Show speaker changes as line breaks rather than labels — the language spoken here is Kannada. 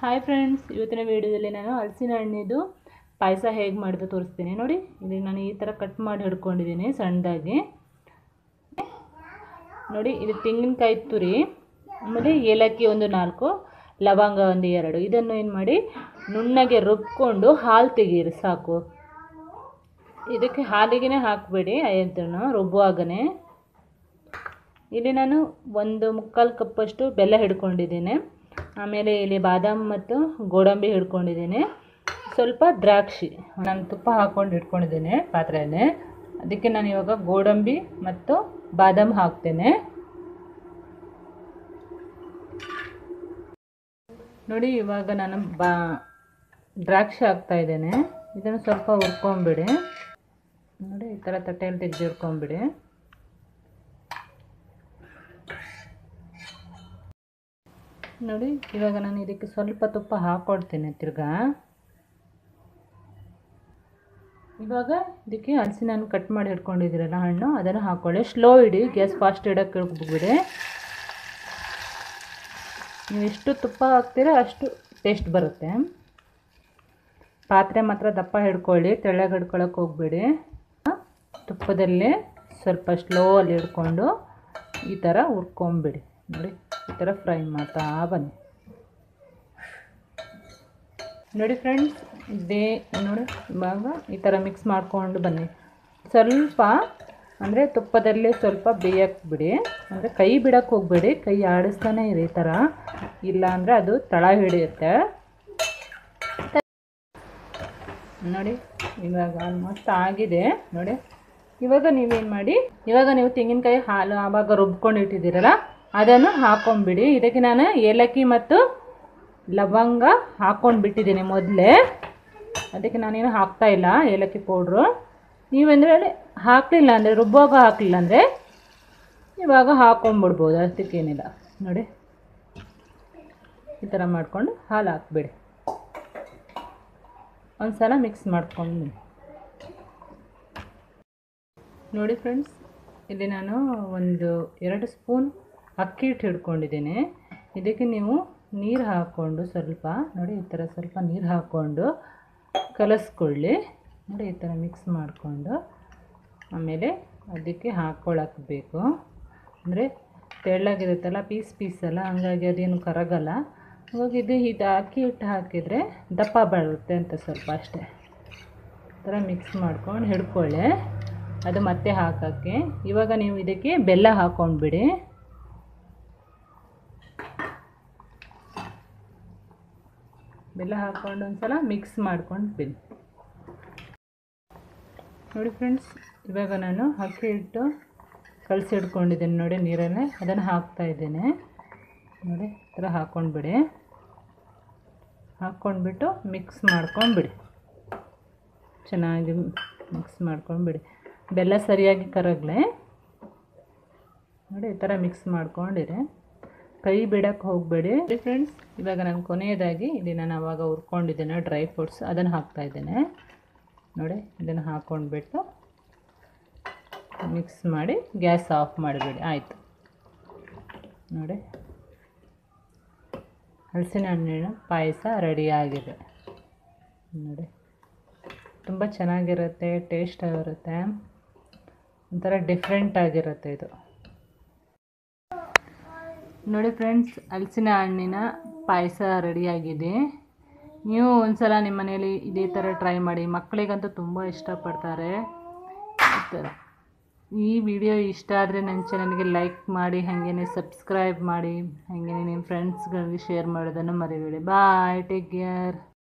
ಹಾಯ್ ಫ್ರೆಂಡ್ಸ್ ಇವತ್ತಿನ ವಿಡಿಯೋದಲ್ಲಿ ನಾನು ಹಲಸಿನ ಹಣ್ಣಿದು ಪಾಯಸ ಹೇಗೆ ಮಾಡೋದು ತೋರಿಸ್ತೀನಿ ನೋಡಿ ಇಲ್ಲಿ ನಾನು ಈ ಥರ ಕಟ್ ಮಾಡಿ ಹಿಡ್ಕೊಂಡಿದ್ದೀನಿ ಸಣ್ಣದಾಗಿ ನೋಡಿ ಇದು ತೆಂಗಿನಕಾಯಿ ತುರಿ ಆಮೇಲೆ ಏಲಕ್ಕಿ ಒಂದು ನಾಲ್ಕು ಲವಂಗ ಒಂದು ಎರಡು ಇದನ್ನು ಏನು ಮಾಡಿ ನುಣ್ಣಗೆ ರುಬ್ಕೊಂಡು ಹಾಲು ತೆಗೀರಿ ಸಾಕು ಇದಕ್ಕೆ ಹಾಲಿಗೆ ಹಾಕಬೇಡಿ ಆಯ್ತನ್ನು ರುಬ್ಬುವಾಗನೇ ಇಲ್ಲಿ ನಾನು ಒಂದು ಮುಕ್ಕಾಲು ಕಪ್ಪಷ್ಟು ಬೆಲ್ಲ ಹಿಡ್ಕೊಂಡಿದ್ದೀನಿ ಆಮೇಲೆ ಇಲ್ಲಿ ಬಾದಾಮ್ ಮತ್ತು ಗೋಡಂಬಿ ಹಿಡ್ಕೊಂಡಿದ್ದೀನಿ ಸ್ವಲ್ಪ ದ್ರಾಕ್ಷಿ ನಾನು ತುಪ್ಪ ಹಾಕ್ಕೊಂಡು ಇಟ್ಕೊಂಡಿದ್ದೀನಿ ಪಾತ್ರೆಯಲ್ಲಿ ಅದಕ್ಕೆ ನಾನು ಇವಾಗ ಗೋಡಂಬಿ ಮತ್ತು ಬಾದಾಮ್ ಹಾಕ್ತೇನೆ ನೋಡಿ ಇವಾಗ ನಾನು ಬಾ ದ್ರಾಕ್ಷಿ ಹಾಕ್ತಾ ಇದ್ದೇನೆ ಇದನ್ನು ಸ್ವಲ್ಪ ಹುರ್ಕೊಂಬಿಡಿ ನೋಡಿ ಈ ಥರ ತಟ್ಟೆಯಲ್ಲಿ ತೆಗೆದು ಹಿಡ್ಕೊಂಬಿಡಿ ನೋಡಿ ಇವಾಗ ನಾನು ಇದಕ್ಕೆ ಸ್ವಲ್ಪ ತುಪ್ಪ ಹಾಕ್ಕೊಡ್ತೇನೆ ತಿರ್ಗಾ ಇವಾಗ ಇದಕ್ಕೆ ಹಲಸಿನ ಹಣ್ಣು ಕಟ್ ಮಾಡಿ ಹಿಡ್ಕೊಂಡಿದ್ದೀರಲ್ಲ ಹಣ್ಣು ಅದನ್ನು ಹಾಕ್ಕೊಳ್ಳಿ ಸ್ಲೋ ಇಡಿ ಗ್ಯಾಸ್ ಫಾಸ್ಟ್ ಇಡೋಕ್ಕೆ ಹೋಗ್ಬಿಡಿ ನೀವು ಎಷ್ಟು ತುಪ್ಪ ಹಾಕ್ತೀರೋ ಅಷ್ಟು ಟೇಸ್ಟ್ ಬರುತ್ತೆ ಪಾತ್ರೆ ಮಾತ್ರ ದಪ್ಪ ಹಿಡ್ಕೊಳ್ಳಿ ತೆಳ್ಳಗೆ ಹಿಡ್ಕೊಳಕ್ಕೆ ಹೋಗ್ಬೇಡಿ ತುಪ್ಪದಲ್ಲಿ ಸ್ವಲ್ಪ ಸ್ಲೋ ಅಲ್ಲಿ ಹಿಡ್ಕೊಂಡು ಈ ಥರ ಹುರ್ಕೊಂಬಿಡಿ ನೋಡಿ ಈ ಥರ ಫ್ರೈ ಮಾಡ್ತಾ ಬನ್ನಿ ನೋಡಿ ಫ್ರೆಂಡ್ಸ್ ಇದೇ ನೋಡಿ ಇವಾಗ ಈ ಥರ ಮಿಕ್ಸ್ ಮಾಡ್ಕೊಂಡು ಬನ್ನಿ ಸ್ವಲ್ಪ ಅಂದರೆ ತುಪ್ಪದಲ್ಲಿ ಸ್ವಲ್ಪ ಬೇಯಕ್ಕೆ ಬಿಡಿ ಅಂದರೆ ಕೈ ಬಿಡಕ್ಕೆ ಹೋಗಬೇಡಿ ಕೈ ಆಡಿಸ್ತಾನೆ ಇರಿ ಈ ಥರ ಇಲ್ಲ ಅಂದರೆ ಅದು ತಳ ಹಿಡಿಯುತ್ತೆ ನೋಡಿ ಇವಾಗ ಆಲ್ಮೋಸ್ಟ್ ಆಗಿದೆ ನೋಡಿ ಇವಾಗ ನೀವೇನು ಮಾಡಿ ಇವಾಗ ನೀವು ತೆಂಗಿನಕಾಯಿ ಹಾಲು ಆವಾಗ ರುಬ್ಕೊಂಡು ಇಟ್ಟಿದ್ದೀರಲ್ಲ ಅದನ್ನು ಹಾಕೊಂಡ್ಬಿಡಿ ಇದಕ್ಕೆ ನಾನು ಏಲಕ್ಕಿ ಮತ್ತು ಲವಂಗ ಹಾಕ್ಕೊಂಡು ಬಿಟ್ಟಿದ್ದೀನಿ ಮೊದಲೇ ಅದಕ್ಕೆ ನಾನೇನು ಹಾಕ್ತಾ ಇಲ್ಲ ಏಲಕ್ಕಿ ಪೌಡ್ರು ನೀವಂದರೆ ಹಾಕಲಿಲ್ಲ ಅಂದರೆ ರುಬ್ಬುವಾಗ ಹಾಕಲಿಲ್ಲ ಅಂದರೆ ಇವಾಗ ಹಾಕ್ಕೊಂಬಿಡ್ಬೋದು ಅದಕ್ಕೇನಿಲ್ಲ ನೋಡಿ ಈ ಥರ ಮಾಡಿಕೊಂಡು ಹಾಲು ಹಾಕ್ಬಿಡಿ ಒಂದು ಸಲ ಮಿಕ್ಸ್ ಮಾಡ್ಕೊಂಡು ನೋಡಿ ಫ್ರೆಂಡ್ಸ್ ಇಲ್ಲಿ ನಾನು ಒಂದು ಎರಡು ಸ್ಪೂನ್ ಅಕ್ಕಿ ಹಿಟ್ಟು ಹಿಡ್ಕೊಂಡಿದ್ದೀನಿ ಇದಕ್ಕೆ ನೀವು ನೀರು ಹಾಕ್ಕೊಂಡು ಸ್ವಲ್ಪ ನೋಡಿ ಈ ಥರ ಸ್ವಲ್ಪ ನೀರು ಹಾಕ್ಕೊಂಡು ಕಲಸ್ಕೊಳ್ಳಿ ನೋಡಿ ಈ ಥರ ಮಿಕ್ಸ್ ಮಾಡಿಕೊಂಡು ಆಮೇಲೆ ಅದಕ್ಕೆ ಹಾಕ್ಕೊಳಕ್ಕೆ ಬೇಕು ಅಂದರೆ ತೆಳ್ಳಗಿರುತ್ತಲ್ಲ ಪೀಸ್ ಪೀಸ್ ಅಲ್ಲ ಹಂಗಾಗಿ ಅದೇನು ಕರಗಲ್ಲ ಇವಾಗ ಇದು ಇದು ಅಕ್ಕಿ ಹಿಟ್ಟು ಹಾಕಿದರೆ ದಪ್ಪ ಬರುತ್ತೆ ಅಂತ ಸ್ವಲ್ಪ ಅಷ್ಟೇ ಈ ಥರ ಮಿಕ್ಸ್ ಮಾಡ್ಕೊಂಡು ಹಿಡ್ಕೊಳ್ಳಿ ಅದು ಮತ್ತೆ ಹಾಕೋಕ್ಕೆ ಇವಾಗ ನೀವು ಇದಕ್ಕೆ ಬೆಲ್ಲ ಹಾಕ್ಕೊಂಡ್ಬಿಡಿ ಬೆಲ್ಲ ಹಾಕ್ಕೊಂಡು ಒಂದು ಸಲ ಮಿಕ್ಸ್ ಮಾಡ್ಕೊಂಡು ಬಿಡಿ ನೋಡಿ ಫ್ರೆಂಡ್ಸ್ ಇವಾಗ ನಾನು ಅಕ್ಕಿ ಹಿಟ್ಟು ಕಲಸಿ ಇಟ್ಕೊಂಡಿದ್ದೀನಿ ನೋಡಿ ನೀರಲ್ಲೇ ಅದನ್ನು ಹಾಕ್ತಾ ಇದ್ದೇನೆ ನೋಡಿ ಈ ಥರ ಹಾಕ್ಕೊಂಡ್ಬಿಡಿ ಹಾಕ್ಕೊಂಡ್ಬಿಟ್ಟು ಮಿಕ್ಸ್ ಮಾಡ್ಕೊಂಡ್ಬಿಡಿ ಚೆನ್ನಾಗಿ ಮಿಕ್ಸ್ ಮಾಡ್ಕೊಂಡ್ಬಿಡಿ ಬೆಲ್ಲ ಸರಿಯಾಗಿ ಕರಗಲೆ ನೋಡಿ ಈ ಥರ ಮಿಕ್ಸ್ ಮಾಡ್ಕೊಂಡಿರಿ ಕೈ ಬಿಡೋಕ್ಕೆ ಹೋಗಬೇಡಿ ಫ್ರೆಂಡ್ಸ್ ಇವಾಗ ನಾನು ಕೊನೆಯದಾಗಿ ಇಲ್ಲಿ ನಾನು ಅವಾಗ ಹುರ್ಕೊಂಡಿದ್ದೇನೆ ಡ್ರೈ ಫ್ರೂಟ್ಸ್ ಅದನ್ನು ಹಾಕ್ತಾಯಿದ್ದೇನೆ ನೋಡಿ ಇದನ್ನು ಹಾಕ್ಕೊಂಡ್ಬಿಟ್ಟು ಮಿಕ್ಸ್ ಮಾಡಿ ಗ್ಯಾಸ್ ಆಫ್ ಮಾಡಿಬಿಡಿ ಆಯಿತು ನೋಡಿ ಹಲಸಿನ ಹಣ್ಣಿನ ಪಾಯಸ ರೆಡಿಯಾಗಿದೆ ನೋಡಿ ತುಂಬ ಚೆನ್ನಾಗಿರುತ್ತೆ ಟೇಸ್ಟ್ ಆಗಿರುತ್ತೆ ಒಂಥರ ಡಿಫ್ರೆಂಟ್ ಆಗಿರುತ್ತೆ ಇದು ನೋಡಿ ಫ್ರೆಂಡ್ಸ್ ಹಲಸಿನ ಹಣ್ಣಿನ ಪಾಯಸ ರೆಡಿಯಾಗಿದೆ ನೀವು ಒಂದ್ಸಲ ನಿಮ್ಮ ಮನೇಲಿ ಇದೇ ಥರ ಟ್ರೈ ಮಾಡಿ ಮಕ್ಕಳಿಗಂತೂ ತುಂಬ ಇಷ್ಟಪಡ್ತಾರೆ ಈ ಥರ ಈ ವಿಡಿಯೋ ಇಷ್ಟ ಆದರೆ ನನ್ನ ಚಾನಲ್ಗೆ ಲೈಕ್ ಮಾಡಿ ಹಾಗೇ ಸಬ್ಸ್ಕ್ರೈಬ್ ಮಾಡಿ ಹಾಗೇ ನಿಮ್ಮ ಫ್ರೆಂಡ್ಸ್ಗಳಿಗೆ ಶೇರ್ ಮಾಡೋದನ್ನು ಮರಿಬೇಡಿ ಬಾಯ್ ಟೇಕ್ ಕೇರ್